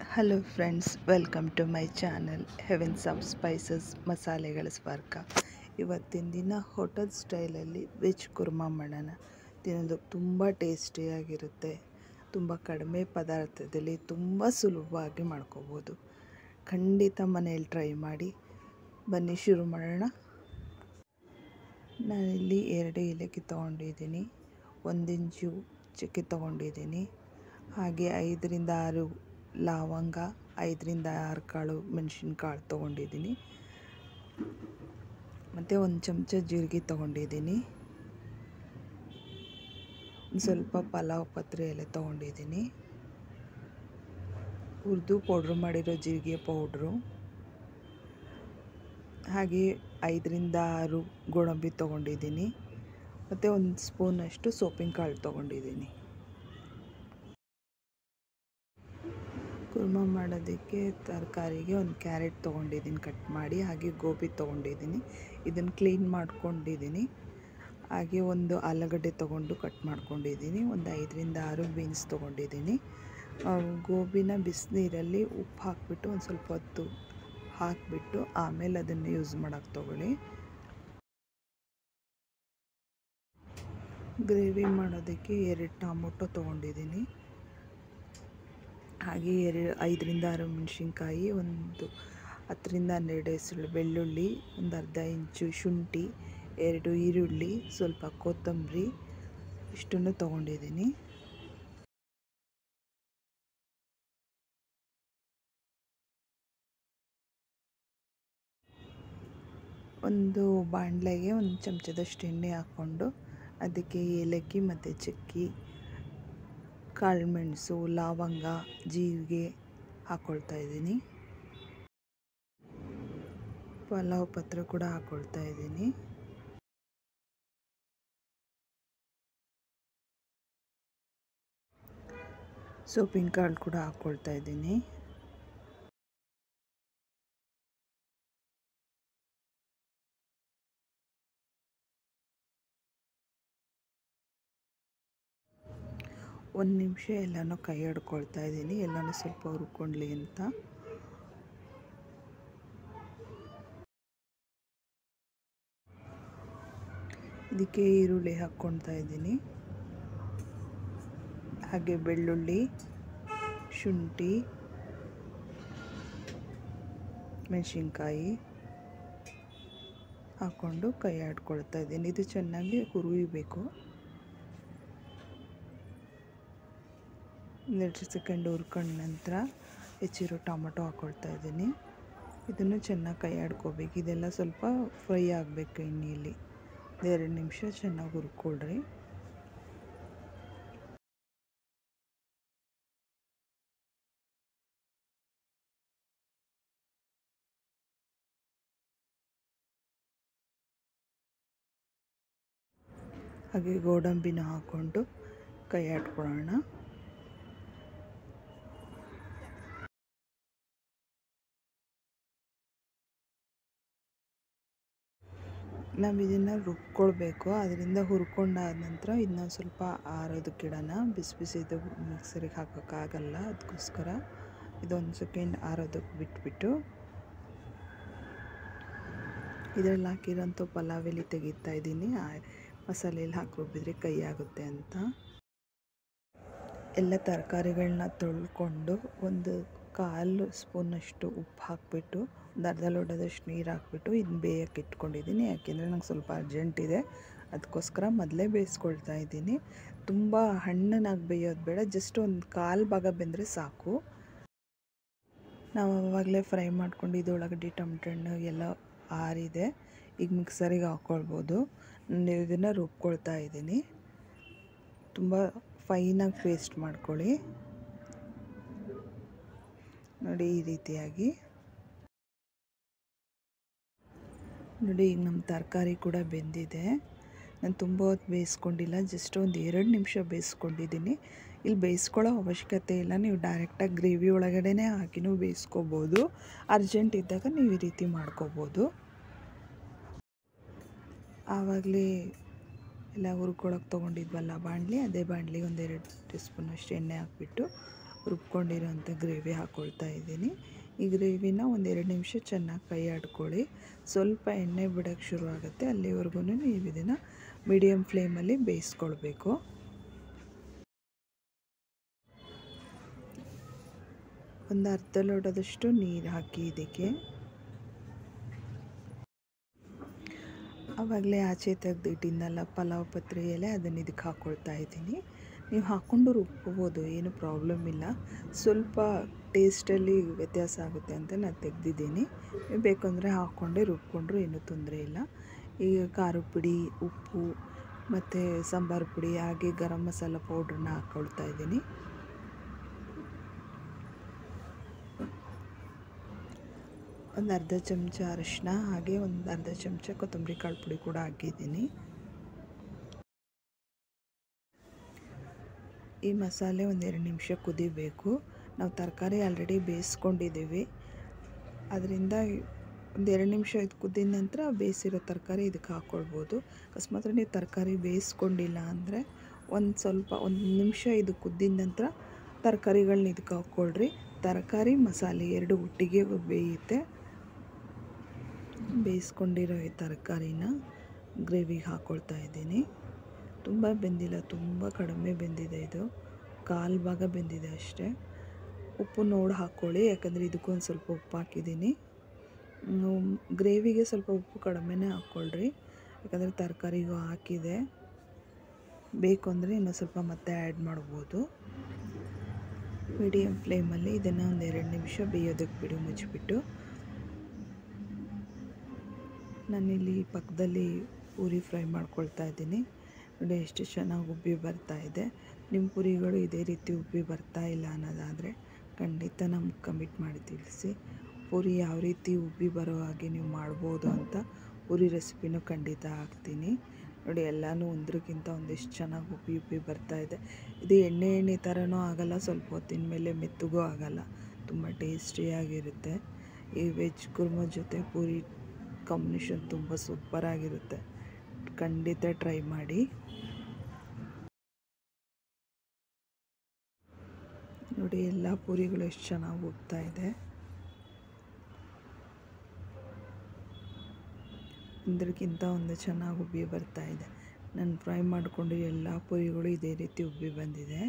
hello friends welcome to my channel heavens of spices ಮಸಾಲೆಗಳ ಸ್ವರ್ಗ ಇವತ್ತಿನ ದಿನ ಹೋಟೆಲ್ ಸ್ಟೈಲಲ್ಲಿ ವೆಜ್ ಕುರ್ಮಾ ಮಾಡೋಣ ತಿನ್ನೋದಕ್ಕೆ ತುಂಬ ಟೇಸ್ಟಿಯಾಗಿರುತ್ತೆ ತುಂಬ ಕಡಿಮೆ ಪದಾರ್ಥದಲ್ಲಿ ತುಂಬ ಸುಲಭವಾಗಿ ಮಾಡ್ಕೋಬೋದು ಖಂಡಿತ ಮನೇಲಿ ಟ್ರೈ ಮಾಡಿ ಬನ್ನಿ ಶುರು ಮಾಡೋಣ ನಾನಿಲ್ಲಿ ಎರಡು ಏಲಕ್ಕಿ ತೊಗೊಂಡಿದ್ದೀನಿ ಒಂದು ಇಂಚು ಚಕ್ಕೆ ತೊಗೊಂಡಿದ್ದೀನಿ ಹಾಗೆ ಐದರಿಂದ ಆರು ಲವಂಗ ಐದರಿಂದ ಆರು ಕಾಳು ಮೆಣಸಿನ್ಕಾಳು ತೊಗೊಂಡಿದ್ದೀನಿ ಮತ್ತು ಒಂದು ಚಮಚ ಜೀರಿಗೆ ತೊಗೊಂಡಿದ್ದೀನಿ ಒಂದು ಸ್ವಲ್ಪ ಪಲಾವ್ ಪತ್ರೆ ಎಲೆ ತೊಗೊಂಡಿದ್ದೀನಿ ಹುರಿದು ಪೌಡ್ರ್ ಮಾಡಿರೋ ಜೀರಿಗೆ ಪೌಡ್ರು ಹಾಗೆ ಐದರಿಂದ ಆರು ಗೋಡಂಬಿ ತೊಗೊಂಡಿದ್ದೀನಿ ಮತ್ತು ಒಂದು ಸ್ಪೂನಷ್ಟು ಸೋಪಿನ ಕಾಳು ತೊಗೊಂಡಿದ್ದೀನಿ ಕುರ್ಮಾ ಮಾಡೋದಕ್ಕೆ ತರಕಾರಿಗೆ ಒಂದು ಕ್ಯಾರೆಟ್ ತೊಗೊಂಡಿದ್ದೀನಿ ಕಟ್ ಮಾಡಿ ಹಾಗೆ ಗೋಬಿ ತೊಗೊಂಡಿದ್ದೀನಿ ಇದನ್ನು ಕ್ಲೀನ್ ಮಾಡ್ಕೊಂಡಿದ್ದೀನಿ ಹಾಗೆ ಒಂದು ಆಲೂಗಡ್ಡೆ ತೊಗೊಂಡು ಕಟ್ ಮಾಡ್ಕೊಂಡಿದ್ದೀನಿ ಒಂದು ಐದರಿಂದ ಆರು ಬೀನ್ಸ್ ತೊಗೊಂಡಿದ್ದೀನಿ ಗೋಬಿನ ಬಿಸಿನೀರಲ್ಲಿ ಉಪ್ಪು ಹಾಕಿಬಿಟ್ಟು ಒಂದು ಸ್ವಲ್ಪ ಹೊತ್ತು ಹಾಕಿಬಿಟ್ಟು ಆಮೇಲೆ ಅದನ್ನು ಯೂಸ್ ಮಾಡೋಕ್ಕೆ ತೊಗೊಳ್ಳಿ ಗ್ರೇವಿ ಮಾಡೋದಕ್ಕೆ ಎರಡು ಟೊಮೊಟೊ ತೊಗೊಂಡಿದ್ದೀನಿ ಹಾಗೆ ಎರಡು ಐದರಿಂದ ಆರು ಮೆಣಸಿನ್ಕಾಯಿ ಒಂದು ಹತ್ತರಿಂದ ಹನ್ನೆರಡು ಹೆಸರು ಬೆಳ್ಳುಳ್ಳಿ ಒಂದು ಅರ್ಧ ಇಂಚು ಶುಂಠಿ ಎರಡು ಈರುಳ್ಳಿ ಸ್ವಲ್ಪ ಕೊತ್ತಂಬರಿ ಇಷ್ಟನ್ನು ತೊಗೊಂಡಿದ್ದೀನಿ ಒಂದು ಬಾಣಲೆಗೆ ಒಂದು ಚಮಚದಷ್ಟು ಎಣ್ಣೆ ಹಾಕ್ಕೊಂಡು ಅದಕ್ಕೆ ಏಲಕ್ಕಿ ಮತ್ತು ಚಕ್ಕಿ ಕಾಳುಮೆಣಸು ಲವಂಗ ಜೀರಿಗೆ ಹಾಕ್ಕೊಳ್ತಾ ಇದ್ದೀನಿ ಪಲಾವ್ ಪತ್ರ ಕೂಡ ಹಾಕ್ಕೊಳ್ತಾ ಇದ್ದೀನಿ ಸೋಪಿನ ಕಾಳು ಕೂಡ ಹಾಕ್ಕೊಳ್ತಾ ಇದ್ದೀನಿ ಒಂದು ನಿಮಿಷ ಎಲ್ಲನೂ ಕೈ ಹಿಡ್ಕೊಳ್ತಾ ಇದ್ದೀನಿ ಎಲ್ಲನೂ ಸ್ವಲ್ಪ ಹುರ್ಕೊಂಡ್ಲಿ ಅಂತ ಇದಕ್ಕೆ ಈರುಳ್ಳಿ ಹಾಕ್ಕೊಳ್ತಾ ಇದ್ದೀನಿ ಹಾಗೆ ಬೆಳ್ಳುಳ್ಳಿ ಶುಂಠಿ ಮೆಣಸಿನ್ಕಾಯಿ ಹಾಕ್ಕೊಂಡು ಕೈ ಆಡ್ಕೊಳ್ತಾ ಇದ್ದೀನಿ ಇದು ಚೆನ್ನಾಗಿ ಹುರಿಯಬೇಕು ಒಂದೆರಡು ಸೆಕೆಂಡ್ ಹುರ್ಕೊಂಡ ನಂತರ ಹೆಚ್ಚಿರೋ ಟೊಮೊಟೊ ಹಾಕ್ಕೊಳ್ತಾ ಇದ್ದೀನಿ ಇದನ್ನು ಚೆನ್ನಾಗಿ ಕೈ ಆಡ್ಕೋಬೇಕು ಇದೆಲ್ಲ ಸ್ವಲ್ಪ ಫ್ರೈ ಆಗಬೇಕು ಎಣ್ಣೆಯಲ್ಲಿ ಎರಡು ನಿಮಿಷ ಚೆನ್ನಾಗಿ ಹುರ್ಕೊಳ್ರಿ ಹಾಗೆ ಗೋಡಂಬಿನ ಹಾಕ್ಕೊಂಡು ಕೈ ಆಡ್ಕೊಳ್ಳೋಣ ನಾವು ಇದನ್ನು ರುಬ್ಕೊಳ್ಬೇಕು ಅದರಿಂದ ಹುರ್ಕೊಂಡಾದ ನಂತರ ಇದನ್ನ ಸ್ವಲ್ಪ ಆರೋದಕ್ಕೆ ಇಡೋಣ ಬಿಸಿ ಬಿಸಿದು ಮಿಕ್ಸರಿಗೆ ಹಾಕೋಕ್ಕಾಗಲ್ಲ ಅದಕ್ಕೋಸ್ಕರ ಇದೊಂದು ಸೆಕೆಂಡ್ ಆರೋದಕ್ಕೆ ಬಿಟ್ಬಿಟ್ಟು ಇದರಲ್ಲಿ ಹಾಕಿರೋಂಥ ಪಲಾವ್ ಎಲೆ ತೆಗಿತಾ ಇದ್ದೀನಿ ಮಸಾಲೆಯಲ್ಲಿ ಹಾಕಿ ರುಬ್ಬಿದ್ರೆ ಕೈ ಆಗುತ್ತೆ ಅಂತ ಎಲ್ಲ ತರಕಾರಿಗಳನ್ನ ತೊಳ್ಕೊಂಡು ಒಂದು ಕಾಲು ಸ್ಪೂನಷ್ಟು ಉಪ್ಪು ಹಾಕಿಬಿಟ್ಟು ಒಂದು ಅರ್ಧ ಲೋಟದಷ್ಟು ನೀರು ಹಾಕ್ಬಿಟ್ಟು ಇದನ್ನ ಬೇಯಕ್ಕೆ ಇಟ್ಕೊಂಡಿದ್ದೀನಿ ಯಾಕೆಂದರೆ ನಂಗೆ ಸ್ವಲ್ಪ ಅರ್ಜೆಂಟ್ ಇದೆ ಅದಕ್ಕೋಸ್ಕರ ಮೊದಲೇ ಬೇಯಿಸ್ಕೊಳ್ತಾ ಇದ್ದೀನಿ ತುಂಬ ಹಣ್ಣನಾಗಿ ಬೇಯೋದು ಬೇಡ ಜಸ್ಟ್ ಒಂದು ಕಾಲು ಭಾಗ ಬೆಂದರೆ ಸಾಕು ನಾವು ಆವಾಗಲೇ ಫ್ರೈ ಮಾಡ್ಕೊಂಡು ಇದರೊಳಗಡೆ ಟೊಮೆಟೊ ಹಣ್ಣು ಎಲ್ಲ ಆರಿದೆ ಈಗ ಮಿಕ್ಸರಿಗೆ ಹಾಕ್ಕೊಳ್ಬೋದು ನಾನು ಇದನ್ನು ರುಬ್ಕೊಳ್ತಾ ಇದ್ದೀನಿ ತುಂಬ ಫೈನಾಗಿ ಪೇಸ್ಟ್ ಮಾಡ್ಕೊಳ್ಳಿ ನೋಡಿ ಈ ರೀತಿಯಾಗಿ ನೋಡಿ ಈಗ ನಮ್ಮ ತರಕಾರಿ ಕೂಡ ಬೆಂದಿದೆ ನಾನು ತುಂಬ ಹೊತ್ತು ಬೇಯಿಸ್ಕೊಂಡಿಲ್ಲ ಜಸ್ಟ್ ಒಂದು ಎರಡು ನಿಮಿಷ ಬೇಯಿಸ್ಕೊಂಡಿದ್ದೀನಿ ಇಲ್ಲಿ ಬೇಯಿಸ್ಕೊಳ್ಳೋ ಅವಶ್ಯಕತೆ ಇಲ್ಲ ನೀವು ಡೈರೆಕ್ಟಾಗಿ ಗ್ರೇವಿ ಒಳಗಡೆ ಹಾಕಿನೂ ಬೇಯಿಸ್ಕೋಬೋದು ಅರ್ಜೆಂಟ್ ಇದ್ದಾಗ ನೀವು ಈ ರೀತಿ ಮಾಡ್ಕೋಬೋದು ಆವಾಗಲೇ ಎಲ್ಲ ಹುರ್ಕೊಳಕ್ಕೆ ತೊಗೊಂಡಿದ್ವಲ್ಲ ಬಾಣಲಿ ಅದೇ ಬಾಣಲಿ ಒಂದೆರಡು ಟೀ ಸ್ಪೂನಷ್ಟು ಎಣ್ಣೆ ಹಾಕ್ಬಿಟ್ಟು ರುಬ್ಕೊಂಡಿರೋಂಥ ಗ್ರೇವಿ ಹಾಕ್ಕೊಳ್ತಾ ಇದ್ದೀನಿ ಈ ಗ್ರೇವಿನ ಒಂದೆರಡು ನಿಮಿಷ ಚೆನ್ನಾಗಿ ಕೈ ಆಡ್ಕೊಳ್ಳಿ ಸ್ವಲ್ಪ ಎಣ್ಣೆ ಬಿಡೋಕ್ಕೆ ಶುರು ಆಗುತ್ತೆ ಅಲ್ಲಿವರೆಗೂ ನೀವು ಇದನ್ನು ಮೀಡಿಯಮ್ ಫ್ಲೇಮಲ್ಲಿ ಬೇಯಿಸ್ಕೊಳ್ಬೇಕು ಒಂದು ಅರ್ಧ ಲೋಟದಷ್ಟು ನೀರು ಹಾಕಿ ಇದಕ್ಕೆ ಆವಾಗಲೇ ಆಚೆ ತೆಗೆದಿಟ್ಟಿದ್ದಲ್ಲ ಪಲಾವ್ ಪತ್ರೆ ಎಲೆ ಅದನ್ನು ಇದಕ್ಕೆ ಹಾಕ್ಕೊಳ್ತಾ ಇದ್ದೀನಿ ನೀವು ಹಾಕ್ಕೊಂಡು ರುಬ್ಕೋಬೋದು ಏನು ಪ್ರಾಬ್ಲಮ್ ಇಲ್ಲ ಸ್ವಲ್ಪ ಟೇಸ್ಟಲ್ಲಿ ವ್ಯತ್ಯಾಸ ಆಗುತ್ತೆ ಅಂತ ನಾನು ತೆಗೆದಿದ್ದೀನಿ ಬೇಕಂದರೆ ಹಾಕ್ಕೊಂಡೆ ರುಬ್ಕೊಂಡ್ರು ಏನೂ ತೊಂದರೆ ಇಲ್ಲ ಈಗ ಖಾರದ ಪುಡಿ ಉಪ್ಪು ಮತ್ತು ಸಾಂಬಾರು ಪುಡಿ ಹಾಗೆ ಗರಂ ಮಸಾಲ ಪೌಡ್ರನ್ನ ಹಾಕ್ಕೊಳ್ತಾ ಇದ್ದೀನಿ ಒಂದು ಅರ್ಧ ಚಮಚ ಅರಿಶಿನ ಹಾಗೆ ಒಂದು ಅರ್ಧ ಚಮಚ ಕೊತ್ತಂಬರಿ ಕಾಳು ಪುಡಿ ಕೂಡ ಹಾಕಿದ್ದೀನಿ ಈ ಮಸಾಲೆ ಒಂದೆರಡು ನಿಮಿಷ ಕುದಿಬೇಕು ನಾವು ತರಕಾರಿ ಆಲ್ರೆಡಿ ಬೇಯಿಸ್ಕೊಂಡಿದ್ದೀವಿ ಅದರಿಂದ ಒಂದೆರಡು ನಿಮಿಷ ಇದು ಕುದ್ದಿದ ನಂತರ ಬೇಯಿಸಿರೋ ತರಕಾರಿ ಇದಕ್ಕೆ ಹಾಕ್ಕೊಳ್ಬೋದು ಅಕಸ್ಮಾತ್ ನೀವು ತರಕಾರಿ ಬೇಯಿಸ್ಕೊಂಡಿಲ್ಲ ಅಂದರೆ ಒಂದು ಸ್ವಲ್ಪ ಒಂದು ನಿಮಿಷ ಇದು ಕುದ್ದಿದ ನಂತರ ತರಕಾರಿಗಳನ್ನ ಇದಕ್ಕೆ ಹಾಕ್ಕೊಳ್ರಿ ತರಕಾರಿ ಮಸಾಲೆ ಎರಡು ಒಟ್ಟಿಗೆ ಬೇಯುತ್ತೆ ಬೇಯಿಸ್ಕೊಂಡಿರೋ ಈ ತರಕಾರಿನ ಗ್ರೇವಿಗೆ ಹಾಕ್ಕೊಳ್ತಾ ಇದ್ದೀನಿ ತುಂಬ ಬೆಂದಿಲ್ಲ ತುಂಬ ಕಡಿಮೆ ಬೆಂದಿದೆ ಇದು ಕಾಲು ಭಾಗ ಬೆಂದಿದೆ ಅಷ್ಟೇ ಉಪ್ಪು ನೋಡಿ ಹಾಕ್ಕೊಳ್ಳಿ ಯಾಕಂದರೆ ಇದಕ್ಕೊಂದು ಸ್ವಲ್ಪ ಉಪ್ಪು ಹಾಕಿದ್ದೀನಿ ಗ್ರೇವಿಗೆ ಸ್ವಲ್ಪ ಉಪ್ಪು ಕಡಿಮೆನೇ ಹಾಕ್ಕೊಳ್ರಿ ಯಾಕಂದರೆ ತರಕಾರಿಗೂ ಹಾಕಿದೆ ಬೇಕು ಅಂದರೆ ಇನ್ನೂ ಸ್ವಲ್ಪ ಮತ್ತೆ ಆ್ಯಡ್ ಮಾಡ್ಬೋದು ಮೀಡಿಯಮ್ ಫ್ಲೇಮಲ್ಲಿ ಇದನ್ನು ಒಂದು ಎರಡು ನಿಮಿಷ ಬೇಯೋದಕ್ಕೆ ಬಿಡು ಮುಚ್ಚಿಬಿಟ್ಟು ನಾನಿಲ್ಲಿ ಪಕ್ಕದಲ್ಲಿ ಪೂರಿ ಫ್ರೈ ಮಾಡ್ಕೊಳ್ತಾ ಇದ್ದೀನಿ ನೋಡಿ ಎಷ್ಟು ಚೆನ್ನಾಗಿ ಉಬ್ಬಿ ಬರ್ತಾ ಇದೆ ನಿಮ್ಮ ಪುರಿಗಳು ಇದೇ ರೀತಿ ಉಬ್ಬಿ ಬರ್ತಾ ಇಲ್ಲ ಅನ್ನೋದಾದರೆ ಖಂಡಿತ ನಮ್ಗೆ ಕಮಿಟ್ ಮಾಡಿ ತಿಳಿಸಿ ಪೂರಿ ಯಾವ ರೀತಿ ಉಬ್ಬಿ ಬರೋ ಹಾಗೆ ನೀವು ಮಾಡ್ಬೋದು ಅಂತ ಪೂರಿ ರೆಸಿಪಿನೂ ಖಂಡಿತ ಹಾಕ್ತೀನಿ ನೋಡಿ ಎಲ್ಲನೂ ಒಂದ್ರಕ್ಕಿಂತ ಒಂದಿಷ್ಟು ಚೆನ್ನಾಗಿ ಉಬ್ಬಿ ಉಬ್ಬಿ ಬರ್ತಾ ಇದೆ ಇದು ಎಣ್ಣೆ ಎಣ್ಣೆ ಥರನೂ ಆಗಲ್ಲ ಸ್ವಲ್ಪ ಹೊತ್ತಿನ ಮೇಲೆ ಮೆತ್ತಗೂ ಆಗಲ್ಲ ತುಂಬ ಟೇಸ್ಟಿಯಾಗಿರುತ್ತೆ ಈ ವೆಜ್ ಕುರ್ಮ ಜೊತೆ ಪೂರಿ ಕಾಂಬಿನೇಷನ್ ತುಂಬ ಸೂಪರಾಗಿರುತ್ತೆ ಖಂಡಿತ ಟ್ರೈ ಮಾಡಿ ನೋಡಿ ಎಲ್ಲ ಪೂರಿಗಳು ಎಷ್ಟು ಚೆನ್ನಾಗಿ ಉಬ್ತಾ ಇದೆ ಒಂದಕ್ಕಿಂತ ಒಂದು ಚೆನ್ನಾಗಿ ಉಬ್ಬಿ ಬರ್ತಾ ಇದೆ ನಾನು ಫ್ರೈ ಮಾಡಿಕೊಂಡು ಎಲ್ಲ ಪೂರಿಗಳು ಇದೇ ರೀತಿ ಉಬ್ಬಿ ಬಂದಿದೆ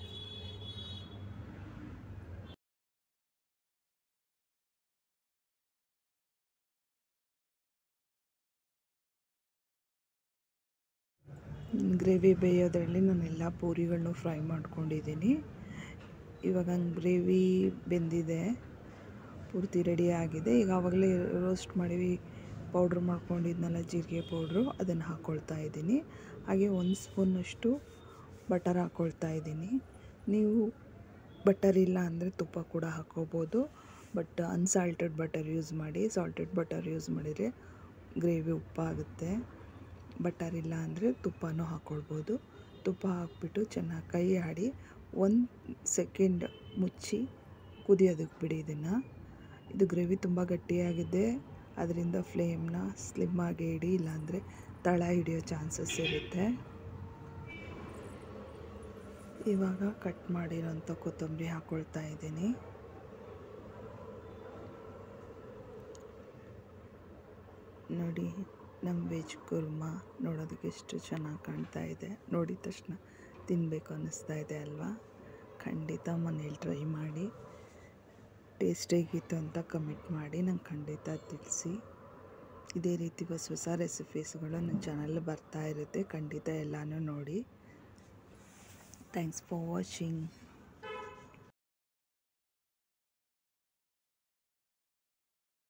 ಗ್ರೇವಿ ಬೇಯೋದ್ರಲ್ಲಿ ನಾನು ಎಲ್ಲ ಪೂರಿಗಳನ್ನೂ ಫ್ರೈ ಮಾಡ್ಕೊಂಡಿದ್ದೀನಿ ಇವಾಗ ಗ್ರೇವಿ ಬೆಂದಿದೆ ಪೂರ್ತಿ ರೆಡಿ ಆಗಿದೆ ಈಗ ಆವಾಗಲೇ ರೋಸ್ಟ್ ಮಾಡಿ ಪೌಡ್ರ್ ಮಾಡ್ಕೊಂಡಿದ್ನಲ್ಲ ಜೀರಿಗೆ ಪೌಡ್ರು ಅದನ್ನು ಹಾಕ್ಕೊಳ್ತಾ ಇದ್ದೀನಿ ಹಾಗೆ ಒಂದು ಸ್ಪೂನಷ್ಟು ಬಟರ್ ಹಾಕ್ಕೊಳ್ತಾ ಇದ್ದೀನಿ ನೀವು ಬಟರ್ ಇಲ್ಲ ಅಂದರೆ ತುಪ್ಪ ಕೂಡ ಹಾಕ್ಕೋಬೋದು ಬಟ್ ಅನ್ಸಾಲ್ಟೆಡ್ ಬಟರ್ ಯೂಸ್ ಮಾಡಿ ಸಾಲ್ಟೆಡ್ ಬಟರ್ ಯೂಸ್ ಮಾಡಿದರೆ ಗ್ರೇವಿ ಉಪ್ಪಾಗುತ್ತೆ ಬಟರ್ ಇಲ್ಲ ಅಂದರೆ ತುಪ್ಪನೂ ಹಾಕ್ಕೊಳ್ಬೋದು ತುಪ್ಪ ಹಾಕ್ಬಿಟ್ಟು ಚೆನ್ನಾಗಿ ಕೈ ಆಡಿ ಒಂದು ಸೆಕೆಂಡ್ ಮುಚ್ಚಿ ಕುದಿಯೋದಕ್ಕೆ ಬಿಡಿ ಇದನ್ನು ಇದು ಗ್ರೇವಿ ತುಂಬ ಗಟ್ಟಿಯಾಗಿದೆ ಅದರಿಂದ ಫ್ಲೇಮ್ನ ಸ್ಲಿಮ್ ಆಗಿ ಇಡಿ ಇಲ್ಲಾಂದರೆ ತಳ ಹಿಡಿಯೋ ಚಾನ್ಸಸ್ ಇರುತ್ತೆ ಇವಾಗ ಕಟ್ ಮಾಡಿರೋಂಥ ಕೊತ್ತಂಬರಿ ಹಾಕ್ಕೊಳ್ತಾ ಇದ್ದೀನಿ ನೋಡಿ ನಮ್ಮ ವೆಜ್ ಕುರ್ಮ ನೋಡೋದಕ್ಕೆ ಎಷ್ಟು ಚೆನ್ನಾಗಿ ಕಾಣ್ತಾ ಇದೆ ನೋಡಿದ ತಕ್ಷಣ ತಿನ್ನಬೇಕು ಅನ್ನಿಸ್ತಾ ಇದೆ ಅಲ್ವಾ ಖಂಡಿತ ಮನೇಲಿ ಟ್ರೈ ಮಾಡಿ ಟೇಸ್ಟ್ ಹೇಗಿತ್ತು ಅಂತ ಕಮೆಂಟ್ ಮಾಡಿ ನಂಗೆ ಖಂಡಿತ ತಿಳಿಸಿ ಇದೇ ರೀತಿ ಹೊಸ ಹೊಸ ರೆಸಿಪೀಸ್ಗಳು ನನ್ನ ಚಾನಲ್ ಬರ್ತಾ ಇರುತ್ತೆ ಖಂಡಿತ ಎಲ್ಲನೂ ನೋಡಿ ಥ್ಯಾಂಕ್ಸ್ ಫಾರ್ ವಾಚಿಂಗ್